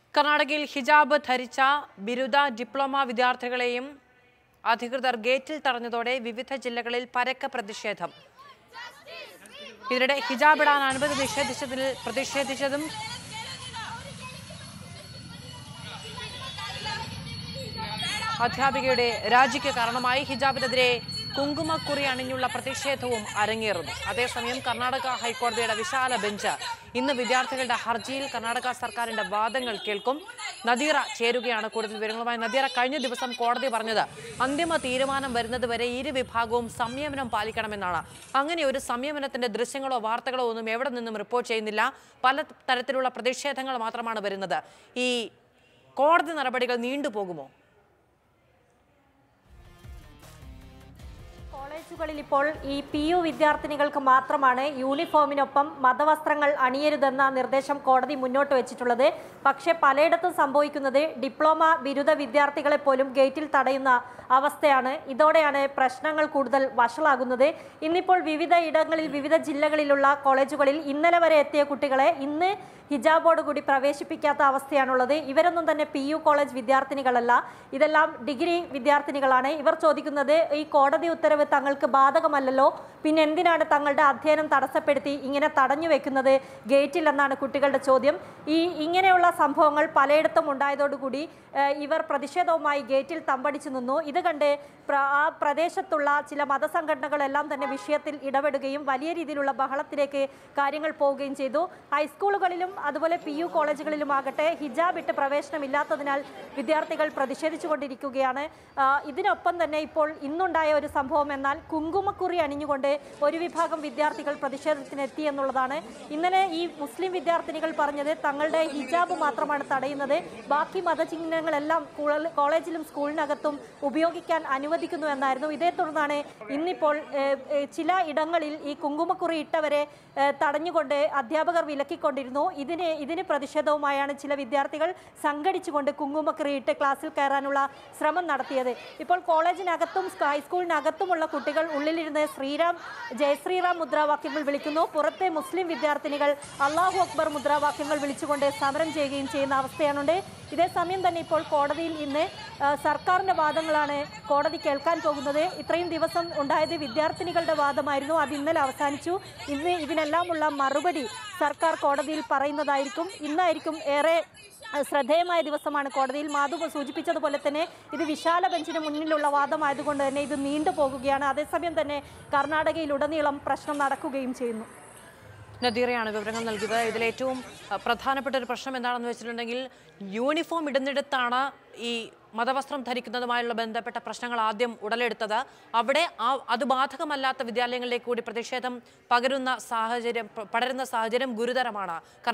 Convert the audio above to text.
കർണാടകയിൽ ഹിജാബ് ധരിച്ച ബിരുദ ഡിപ്ലോമ വിദ്യാർത്ഥികളെയും അധികൃതർ ഗേറ്റിൽ തടഞ്ഞതോടെ വിവിധ ജില്ലകളിൽ പരക്ക പ്രതിഷേധം ഇതിനിടെ ഹിജാബ് ഇടാൻ അനുമതി നിഷേധിച്ചതിൽ പ്രതിഷേധിച്ചതും അധ്യാപികയുടെ രാജിക്ക് കാരണമായി ഹിജാബിനെതിരെ കുങ്കുമക്കുറി അണിഞ്ഞുള്ള പ്രതിഷേധവും അരങ്ങേറുന്നു അതേസമയം കർണാടക ഹൈക്കോടതിയുടെ വിശാല ബെഞ്ച് ഇന്ന് വിദ്യാർത്ഥികളുടെ ഹർജിയിൽ കർണാടക സർക്കാരിന്റെ വാദങ്ങൾ കേൾക്കും നദീറ ചേരുകയാണ് കൂടുതൽ വിവരങ്ങളുമായി നദീറ കഴിഞ്ഞ ദിവസം കോടതി പറഞ്ഞത് അന്തിമ തീരുമാനം വരുന്നതുവരെ ഇരു വിഭാഗവും സംയമനം പാലിക്കണമെന്നാണ് അങ്ങനെ ഒരു സംയമനത്തിന്റെ ദൃശ്യങ്ങളോ വാർത്തകളോ ഒന്നും എവിടെ നിന്നും റിപ്പോർട്ട് ചെയ്യുന്നില്ല പല തരത്തിലുള്ള പ്രതിഷേധങ്ങൾ മാത്രമാണ് വരുന്നത് ഈ കോടതി നടപടികൾ നീണ്ടുപോകുമോ കോളേജുകളിൽ ഇപ്പോൾ ഈ പി യു വിദ്യാർത്ഥിനികൾക്ക് മാത്രമാണ് യൂണിഫോമിനൊപ്പം മതവസ്ത്രങ്ങൾ അണിയരുതെന്ന നിർദ്ദേശം കോടതി മുന്നോട്ട് വെച്ചിട്ടുള്ളത് പക്ഷേ പലയിടത്തും സംഭവിക്കുന്നത് ഡിപ്ലോമ ബിരുദ വിദ്യാർത്ഥികളെ പോലും ഗേറ്റിൽ തടയുന്ന അവസ്ഥയാണ് ഇതോടെയാണ് പ്രശ്നങ്ങൾ കൂടുതൽ വഷളാകുന്നത് ഇന്നിപ്പോൾ വിവിധ ഇടങ്ങളിൽ വിവിധ ജില്ലകളിലുള്ള കോളേജുകളിൽ ഇന്നലെ വരെ എത്തിയ കുട്ടികളെ ഇന്ന് ഹിജാബോട് കൂടി പ്രവേശിപ്പിക്കാത്ത അവസ്ഥയാണുള്ളത് ഇവരൊന്നും തന്നെ പി യു കോളേജ് വിദ്യാർത്ഥിനികളല്ല ഇതെല്ലാം ഡിഗ്രി വിദ്യാർത്ഥിനികളാണ് ഇവർ ചോദിക്കുന്നത് ഈ കോടതി ഉത്തരവ് തങ്ങൾക്ക് ബാധകമല്ലല്ലോ പിന്നെ എന്തിനാണ് തങ്ങളുടെ അധ്യയനം തടസ്സപ്പെടുത്തി ഇങ്ങനെ തടഞ്ഞു വെക്കുന്നത് ഗേറ്റിൽ എന്നാണ് കുട്ടികളുടെ ചോദ്യം ഈ ഇങ്ങനെയുള്ള സംഭവങ്ങൾ പലയിടത്തും ഉണ്ടായതോടുകൂടി ഏഹ്, ഇവർ പ്രതിഷേധവുമായി ഗേറ്റിൽ തമ്പടിച്ചു നിന്നു ഇത് കണ്ട് പ്ര- ആ പ്രദേശത്തുള്ള ചില മതസംഘടനകളെല്ലാം തന്നെ വിഷയത്തിൽ ഇടപെടുകയും വലിയ രീതിയിലുള്ള ബഹളത്തിലേക്ക് കാര്യങ്ങൾ പോവുകയും ചെയ്തു ഹൈസ്കൂളുകളിലും അതുപോലെ പി യു കോളേജുകളിലുമാകട്ടെ ഹിജാബ് ഇട്ട് പ്രവേശനമില്ലാത്തതിനാൽ വിദ്യാർത്ഥികൾ പ്രതിഷേധിച്ചുകൊണ്ടിരിക്കുകയാണ് ആ, ഇതിനൊപ്പം തന്നെ ഇപ്പോൾ ഇന്നുണ്ടായ ഒരു സംഭവം എന്നാൽ കുങ്കുമക്കുറി അണിഞ്ഞുകൊണ്ട് ഒരു വിഭാഗം വിദ്യാർത്ഥികൾ പ്രതിഷേധത്തിനെത്തി എന്നുള്ളതാണ് ഇന്നലെ ഈ മുസ്ലിം വിദ്യാർത്ഥിനികൾ പറഞ്ഞത് തങ്ങളുടെ ഹിജാബ് മാത്രമാണ് തടയുന്നത് ബാക്കി മതചിഹ്നങ്ങളെല്ലാം കുള- കോളേജിലും സ്കൂളിനകത്തും ഉപയോഗിക്കാൻ അനുവദിക്കുന്നു എന്നായിരുന്നു ഇതേ തുടർന്നാണ് ഇന്നിപ്പോൾ ഏഹ്, ഏഹ്, ചില ഇടങ്ങളിൽ ഈ കുങ്കുമക്കുറി ഇട്ടവരെ ഏഹ്, തടഞ്ഞുകൊണ്ട് അധ്യാപകർ വിലക്കിക്കൊണ്ടിരുന്നു ഇതിന് ഇതിന് പ്രതിഷേധവുമായാണ് ചില വിദ്യാർത്ഥികൾ സംഘടിച്ചുകൊണ്ട് കുങ്കുമക്കുറി ഇട്ട് ക്ലാസ്സിൽ കയറാനുള്ള ശ്രമം നടത്തിയത് ഇപ്പോൾ കോളേജിനകത്തും സ്ക- ഹൈസ്കൂളിനകത്തുമുള്ള കുട്ടികൾ ഉള്ളിലിരുന്ന് ശ്രീറാം ജയശ്രീറാം മുദ്രാവാക്യങ്ങൾ വിളിക്കുന്നു പുറത്തെ മുസ്ലിം വിദ്യാർത്ഥിനികൾ അള്ളാഹു അക്ബർ മുദ്രാവാക്യങ്ങൾ വിളിച്ചുകൊണ്ട് സമരം ചെയ്യുകയും ചെയ്യുന്ന അവസ്ഥയാണുണ്ട് ഇതേ സമയം തന്നെ ഇപ്പോൾ കോടതിയിൽ ഇന്ന് ആ, സർക്കാരിന്റെ വാദങ്ങളാണ് കോടതി കേൾക്കാൻ പോകുന്നത് ഇത്രയും ദിവസം ഉണ്ടായത് വിദ്യാർത്ഥിനികളുടെ വാദമായിരുന്നു അത് ഇന്നലെ അവസാനിച്ചു ഇന്ന് ഇതിനെല്ലാമുള്ള മറുപടി സർക്കാർ കോടതിയിൽ പറയുന്നതായിരിക്കും ഇന്നായിരിക്കും ഏറെ അഹ് ശ്രദ്ധേയമായ ദിവസമാണ് കോടതിയിൽ മാധു സൂചിപ്പിച്ചതുപോലെ തന്നെ ഇത് വിശാല ബെഞ്ചിന് മുന്നിലുള്ള വാദമായതുകൊണ്ട് തന്നെ ഇത് നീണ്ടു പോകുകയാണ് അതേസമയം തന്നെ കർണാടകയിലുടനീളം പ്രശ്നം നടക്കുകയും ചെയ്യുന്നു നദീറയാണ് വിവരങ്ങൾ നൽകിയത് ഇതിൽ ഏറ്റവും അഹ്, പ്രധാനപ്പെട്ട ഒരു പ്രശ്നം എന്താണെന്ന് വെച്ചിട്ടുണ്ടെങ്കിൽ യൂണിഫോം ഇടുന്നിടത്താണ് ഈ മതവസ്ത്രം ധരിക്കുന്നതുമായുള്ള ബന്ധപ്പെട്ട പ്രശ്നങ്ങൾ ആദ്യം ഉടലെടുത്തത് അവിടെ ആ അത് ബാധകമല്ലാത്ത വിദ്യാലയങ്ങളിലേക്ക് കൂടി പ്രതിഷേധം പകരുന്ന സാഹചര്യം പ- പടരുന്ന സാഹചര്യം ഗുരുതരമാണ്